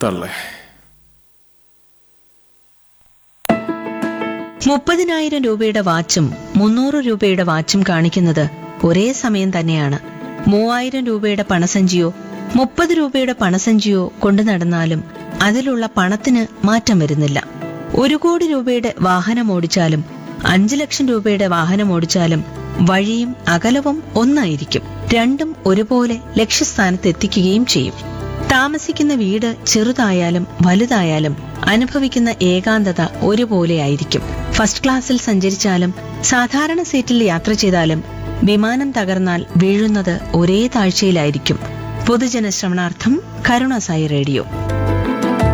തള്ളേ മുപ്പതിനായിരം രൂപയുടെ വാച്ചും മുന്നൂറ് രൂപയുടെ വാച്ചും കാണിക്കുന്നത് ഒരേ സമയം തന്നെയാണ് മൂവായിരം രൂപയുടെ പണസഞ്ചിയോ മുപ്പത് രൂപയുടെ പണസഞ്ചിയോ കൊണ്ടു നടന്നാലും അതിലുള്ള പണത്തിന് മാറ്റം വരുന്നില്ല ഒരു കോടി രൂപയുടെ വാഹനം ഓടിച്ചാലും അഞ്ചു ലക്ഷം രൂപയുടെ വാഹനം ഓടിച്ചാലും വഴിയും അകലവും ഒന്നായിരിക്കും രണ്ടും ഒരുപോലെ ലക്ഷ്യസ്ഥാനത്ത് എത്തിക്കുകയും ചെയ്യും താമസിക്കുന്ന വീട് ചെറുതായാലും വലുതായാലും അനുഭവിക്കുന്ന ഏകാന്തത ഒരുപോലെയായിരിക്കും ഫസ്റ്റ് ക്ലാസ്സിൽ സഞ്ചരിച്ചാലും സാധാരണ സീറ്റിൽ യാത്ര ചെയ്താലും വിമാനം തകർന്നാൽ വീഴുന്നത് ഒരേ താഴ്ചയിലായിരിക്കും പൊതുജന ശ്രവണാർത്ഥം കരുണ സായി റേഡിയോ